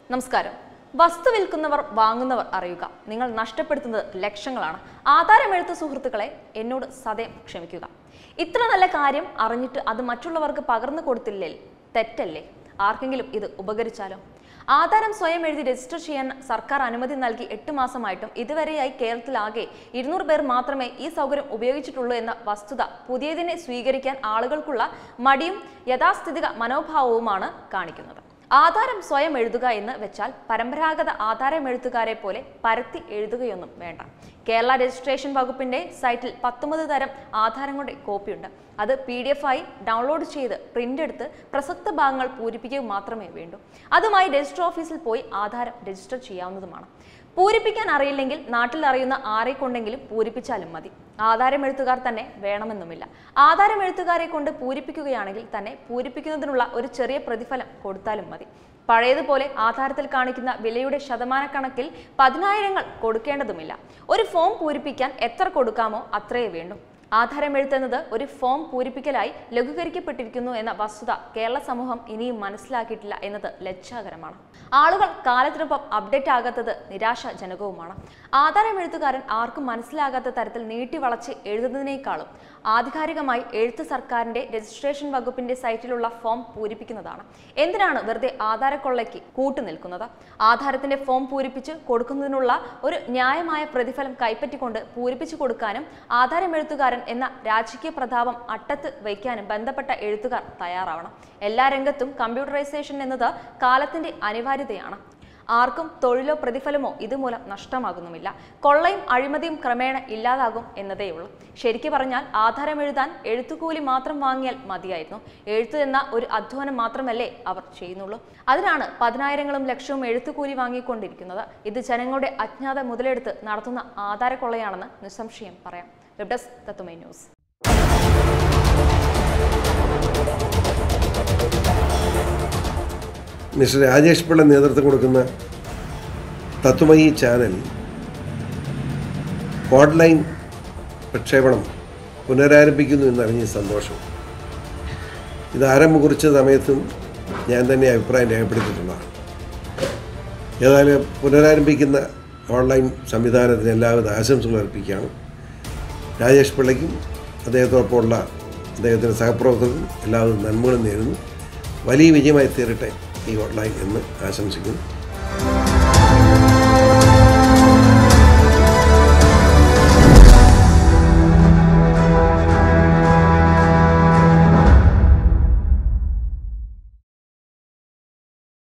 നമസ്കാരം വസ്തു വിൽക്കുന്നവർ വാങ്ങുന്നവർ അറിയുക നിങ്ങൾ നഷ്ടപ്പെടുത്തുന്നത് ലക്ഷങ്ങളാണ് ആധാരമെഴുത്ത് സുഹൃത്തുക്കളെ എന്നോട് സദയം ക്ഷമിക്കുക ഇത്ര നല്ല കാര്യം അറിഞ്ഞിട്ട് അത് മറ്റുള്ളവർക്ക് പകർന്നു കൊടുത്തില്ലേ തെറ്റല്ലേ ആർക്കെങ്കിലും ഇത് ഉപകരിച്ചാലോ ആധാരം സ്വയം എഴുതി രജിസ്റ്റർ ചെയ്യാൻ സർക്കാർ അനുമതി നൽകി എട്ട് മാസമായിട്ടും ഇതുവരെയായി കേരളത്തിലാകെ ഇരുന്നൂറ് പേർ മാത്രമേ ഈ സൗകര്യം ഉപയോഗിച്ചിട്ടുള്ളൂ എന്ന വസ്തുത പുതിയതിനെ സ്വീകരിക്കാൻ ആളുകൾക്കുള്ള മടിയും യഥാസ്ഥിതിക മനോഭാവവുമാണ് കാണിക്കുന്നത് ആധാരം സ്വയം എഴുതുക എന്ന് വെച്ചാൽ പരമ്പരാഗത ആധാരം എഴുത്തുകാരെ പോലെ പരത്തി എഴുതുകയൊന്നും വേണ്ട കേരള രജിസ്ട്രേഷൻ വകുപ്പിന്റെ സൈറ്റിൽ പത്തൊമ്പത് തരം ആധാരങ്ങളുടെ കോപ്പിയുണ്ട് അത് പി ഡി എഫ് ആയി ഡൗൺലോഡ് ചെയ്ത് പ്രിന്റ് എടുത്ത് പ്രസക്ത ഭാഗങ്ങൾ പൂരിപ്പിക്കുക മാത്രമേ വേണ്ടൂ അതുമായി രജിസ്റ്റർ ഓഫീസിൽ പോയി ആധാരം രജിസ്റ്റർ ചെയ്യാവുന്നതുമാണ് പൂരിപ്പിക്കാൻ അറിയില്ലെങ്കിൽ നാട്ടിൽ അറിയുന്ന ആരെ കൊണ്ടെങ്കിലും പൂരിപ്പിച്ചാലും മതി ആധാരം എഴുത്തുകാർ തന്നെ വേണമെന്നുമില്ല ആധാരം എഴുത്തുകാരെ കൊണ്ട് പൂരിപ്പിക്കുകയാണെങ്കിൽ തന്നെ പൂരിപ്പിക്കുന്നതിനുള്ള ഒരു ചെറിയ പ്രതിഫലം കൊടുത്താലും മതി പഴയതുപോലെ ആധാരത്തിൽ കാണിക്കുന്ന വിലയുടെ ശതമാനക്കണക്കിൽ പതിനായിരങ്ങൾ കൊടുക്കേണ്ടതുമില്ല ഒരു ഫോം പൂരിപ്പിക്കാൻ എത്ര കൊടുക്കാമോ അത്രയേ വേണ്ടൂ ആധാരം എഴുത്തുന്നത് ഒരു ഫോം പൂരിപ്പിക്കലായി ലഘൂകരിക്കപ്പെട്ടിരിക്കുന്നു എന്ന വസ്തുത കേരള സമൂഹം ഇനിയും മനസ്സിലാക്കിയിട്ടില്ല എന്നത് ലജ്ജാകരമാണ് ആളുകൾ കാലത്തിനൊപ്പം അപ്ഡേറ്റ് ആകാത്തത് നിരാശാജനകവുമാണ് ആധാരം എഴുത്തുകാരൻ ആർക്കും മനസ്സിലാകാത്ത തരത്തിൽ നീട്ടി വളച്ച് എഴുതുന്നതിനേക്കാളും ആധികാരികമായി എഴുത്ത് സർക്കാരിന്റെ രജിസ്ട്രേഷൻ വകുപ്പിന്റെ സൈറ്റിലുള്ള ഫോം പൂരിപ്പിക്കുന്നതാണ് എന്തിനാണ് വെറുതെ ആധാരക്കൊള്ളയ്ക്ക് കൂട്ടുനിൽക്കുന്നത് ആധാരത്തിന്റെ ഫോം പൂരിപ്പിച്ച് കൊടുക്കുന്നതിനുള്ള ഒരു ന്യായമായ പ്രതിഫലം കൈപ്പറ്റിക്കൊണ്ട് പൂരിപ്പിച്ചു കൊടുക്കാനും ആധാരം എഴുത്തുകാരൻ എന്ന രാജകീയ പ്രതാപം അട്ടത്ത് വയ്ക്കാനും ബന്ധപ്പെട്ട എഴുത്തുകാർ തയ്യാറാവണം എല്ലാ രംഗത്തും കമ്പ്യൂട്ടറൈസേഷൻ എന്നത് കാലത്തിന്റെ അനിവാര്യതയാണ് ആർക്കും തൊഴിലോ പ്രതിഫലമോ ഇതുമൂലം നഷ്ടമാകുന്നുമില്ല കൊള്ളയും അഴിമതിയും ക്രമേണ ഇല്ലാതാകും എന്നതേയുള്ളൂ ശരിക്കു പറഞ്ഞാൽ ആധാരം എഴുതാൻ എഴുത്തുകൂലി മാത്രം വാങ്ങിയാൽ മതിയായിരുന്നു എഴുത്ത് എന്ന ഒരു അധ്വാനം മാത്രമല്ലേ അവർ ചെയ്യുന്നുള്ളൂ അതിനാണ് പതിനായിരങ്ങളും ലക്ഷവും എഴുത്തുകൂലി വാങ്ങിക്കൊണ്ടിരിക്കുന്നത് ഇത് ജനങ്ങളുടെ അജ്ഞാത മുതലെടുത്ത് നടത്തുന്ന ആധാരക്കൊള്ളയാണെന്ന് നിസ്സംശയം പറയാം web desk Tattvamayi news mister Rajesh Pillai നേതൃത്വം കൊടുക്കുന്ന തത്വമയി ചാനൽ ഓൺലൈൻ പ്രക്ഷേപണം പുനരാരംഭിക്കുന്നു എന്നറിഞ്ഞ സന്തോഷം ഇത് ആരംഭം കുറിച്ച സമയത്തും ഞാൻ തന്നെ അഭിപ്രായം രേഖപ്പെടുത്തിയിട്ടുള്ളതാണ് ഏതായാലും പുനരാരംഭിക്കുന്ന ഓൺലൈൻ സംവിധാനത്തിന് എല്ലാവിധ ആശംസകൾ അർപ്പിക്കുകയാണ് രാജേഷ് പിള്ളയ്ക്കും അദ്ദേഹത്തോടൊപ്പമുള്ള അദ്ദേഹത്തിൻ്റെ സഹപ്രവർത്തകർക്കും എല്ലാവിധ നന്മകളും നേരുന്നു വലിയ വിജയമായി തീരട്ടെ ഈ ഓൺലൈൻ എന്ന് ആശംസിക്കുന്നു